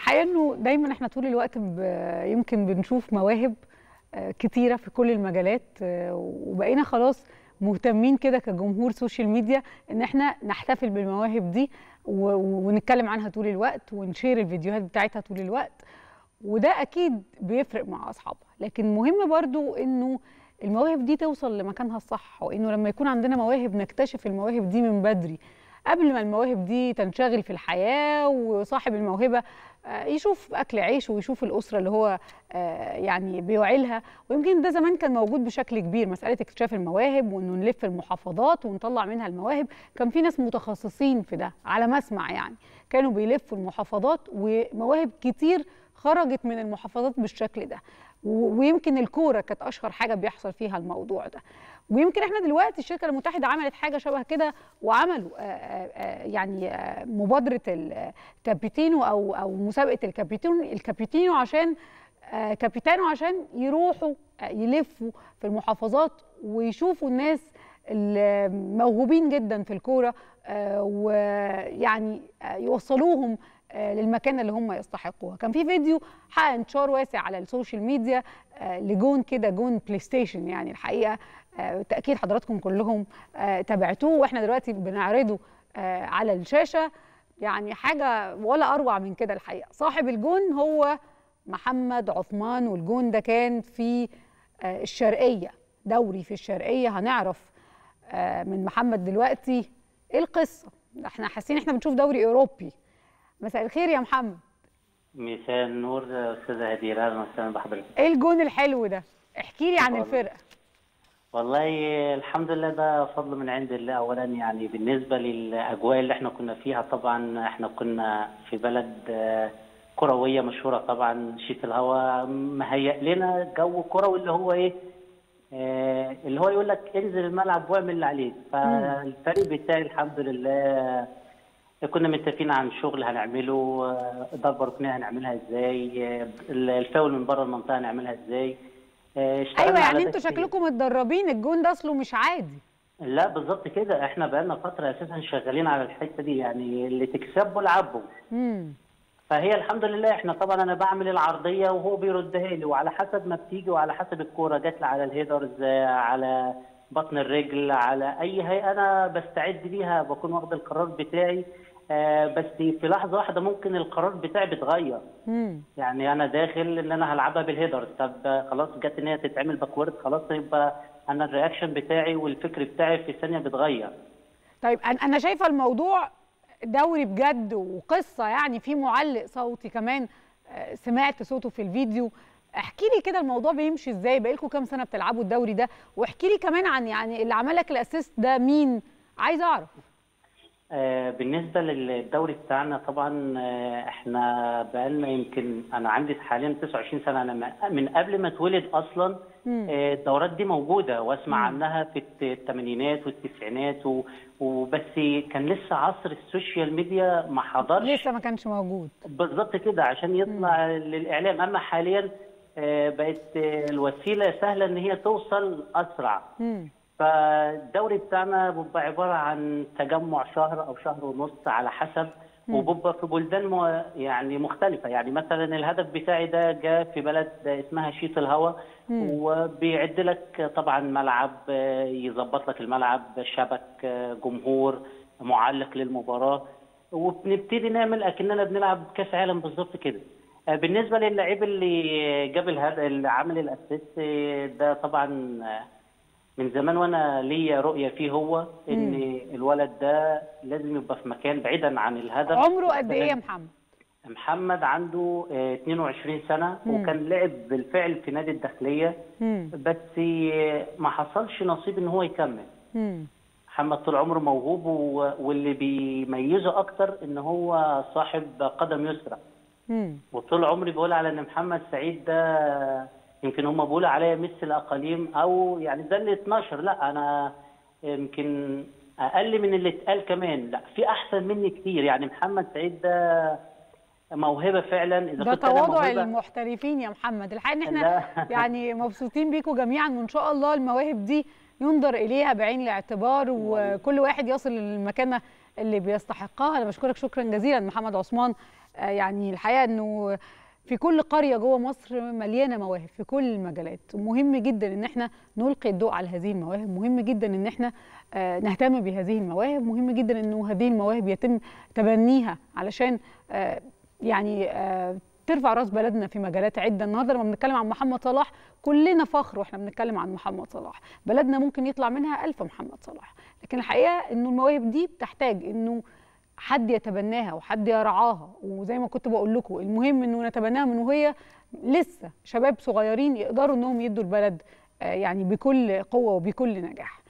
الحقيقه انه دايما احنا طول الوقت يمكن بنشوف مواهب كتيره في كل المجالات وبقينا خلاص مهتمين كده كجمهور سوشيال ميديا ان احنا نحتفل بالمواهب دي ونتكلم عنها طول الوقت ونشير الفيديوهات بتاعتها طول الوقت وده اكيد بيفرق مع اصحابها لكن مهم برضو انه المواهب دي توصل لمكانها الصح وانه لما يكون عندنا مواهب نكتشف المواهب دي من بدري قبل ما المواهب دي تنشغل في الحياه وصاحب الموهبه يشوف اكل عيشه ويشوف الاسره اللي هو يعني بيوعي لها ويمكن ده زمان كان موجود بشكل كبير مساله اكتشاف المواهب وانه نلف المحافظات ونطلع منها المواهب كان في ناس متخصصين في ده على ما اسمع يعني كانوا بيلفوا المحافظات ومواهب كتير خرجت من المحافظات بالشكل ده ويمكن الكوره كانت اشهر حاجه بيحصل فيها الموضوع ده ويمكن احنا دلوقتي الشركه المتحده عملت حاجه شبه كده وعملوا آآ آآ يعني آآ مبادره الكابيتينو او او مسابقه الكابيتينو الكابيتينو عشان كابيتانو عشان يروحوا يلفوا في المحافظات ويشوفوا الناس الموهوبين جدا في الكوره ويعني يوصلوهم للمكان اللي هم يستحقوها كان في فيديو حقق انتشار واسع على السوشيال ميديا لجون كده جون بلاي ستيشن يعني الحقيقه بالتاكيد حضراتكم كلهم تابعتوه واحنا دلوقتي بنعرضه على الشاشه يعني حاجه ولا اروع من كده الحقيقه صاحب الجون هو محمد عثمان والجون ده كان في الشرقيه دوري في الشرقيه هنعرف من محمد دلوقتي ايه القصه احنا حاسين احنا بنشوف دوري اوروبي مساء الخير يا محمد مساء النور استاذه هدير اهلا وسهلا بحضرتك ايه الجون الحلو ده احكي لي عن الفرقه والله الحمد لله ده فضل من عند الله اولا يعني بالنسبه للاجواء اللي احنا كنا فيها طبعا احنا كنا في بلد كرويه مشهوره طبعا شيت الهواء مهيئ لنا جو كروي اللي هو ايه آه اللي هو يقول لك انزل الملعب واعمل اللي عليك فالفريق بتاعي الحمد لله كنا متفقين عن شغل هنعمله ضربه ركنيه هنعملها ازاي الفاول من بره المنطقه هنعملها ازاي ايوه يعني انتوا شكلكم متدربين الجون ده اصله مش عادي لا بالظبط كده احنا بقالنا فتره اساسا شغالين على الحته دي يعني اللي تكسبه العبه فهي الحمد لله احنا طبعا انا بعمل العرضيه وهو بيردها لي وعلى حسب ما بتيجي وعلى حسب الكوره جات لي على الهيدرز على بطن الرجل على اي هيئه انا بستعد ليها بكون واخد القرار بتاعي آه بس في لحظه واحده ممكن القرار بتاعي بيتغير يعني انا داخل ان انا هلعبها بالهيدرز طب خلاص جت ان هي تتعمل باكورد خلاص يبقى انا الرياكشن بتاعي والفكر بتاعي في ثانيه بيتغير طيب انا شايفه الموضوع دوري بجد وقصه يعني في معلق صوتي كمان سمعت صوته في الفيديو احكي لي كده الموضوع بيمشي ازاي بقالكم كام سنه بتلعبوا الدوري ده واحكي لي كمان عن يعني اللي عمل لك الاسيست ده مين عايزه اعرف آه بالنسبه للدوري بتاعنا طبعا آه احنا بقالنا يمكن انا عندي حاليا 29 سنه انا من قبل ما اتولد اصلا آه الدورات دي موجوده واسمع مم. عنها في الثمانينات والتسعينات وبس كان لسه عصر السوشيال ميديا ما حضرش لسه ما كانش موجود بالظبط كده عشان يطلع مم. للاعلام اما حاليا بقت الوسيله سهله ان هي توصل اسرع مم. فالدوري بتاعنا بيبقى عباره عن تجمع شهر او شهر ونص على حسب وبيبقى في بلدان مو يعني مختلفه يعني مثلا الهدف بتاعي ده جاء في بلد اسمها شيط الهوا وبيعد لك طبعا ملعب يظبط لك الملعب شبك جمهور معلق للمباراه وبنبتدي نعمل اكننا بنلعب كاس عالم بالظبط كده بالنسبه للاعيب اللي جاب الهدف اللي عامل الاسيست ده طبعا من زمان وانا ليا رؤيه فيه هو ان مم. الولد ده لازم يبقى في مكان بعيدا عن الهدف عمره قد ايه يا محمد؟ محمد عنده 22 سنه مم. وكان لعب بالفعل في نادي الداخليه مم. بس ما حصلش نصيب ان هو يكمل مم. محمد طول عمره موهوب واللي بيميزه اكتر ان هو صاحب قدم يسرى وطول عمري بقول على ان محمد سعيد ده يمكن هم بيقولوا عليا ميسي الاقاليم او يعني ده اللي 12 لا انا يمكن اقل من اللي اتقال كمان لا في احسن مني كتير يعني محمد سعيد ده موهبه فعلا اذا ده تواضع المحترفين يا محمد الحقيقه ان احنا يعني مبسوطين بيكم جميعا وان شاء الله المواهب دي ينظر اليها بعين الاعتبار وكل واحد يصل للمكانه اللي بيستحقها انا بشكرك شكرا جزيلا محمد عثمان يعني الحقيقه انه في كل قريه جوه مصر مليانه مواهب في كل المجالات ومهم جدا ان احنا نلقي الضوء على هذه المواهب مهم جدا ان احنا نهتم بهذه المواهب مهم جدا انه هذه المواهب يتم تبنيها علشان يعني ترفع راس بلدنا في مجالات عده النهارده لما بنتكلم عن محمد صلاح كلنا فخر واحنا بنتكلم عن محمد صلاح بلدنا ممكن يطلع منها ألف محمد صلاح لكن الحقيقه انه المواهب دي بتحتاج انه حد يتبناها وحد يرعاها وزي ما كنت بقول لكم المهم انه نتبناها من وهي لسه شباب صغيرين يقدروا انهم يدوا البلد يعني بكل قوه وبكل نجاح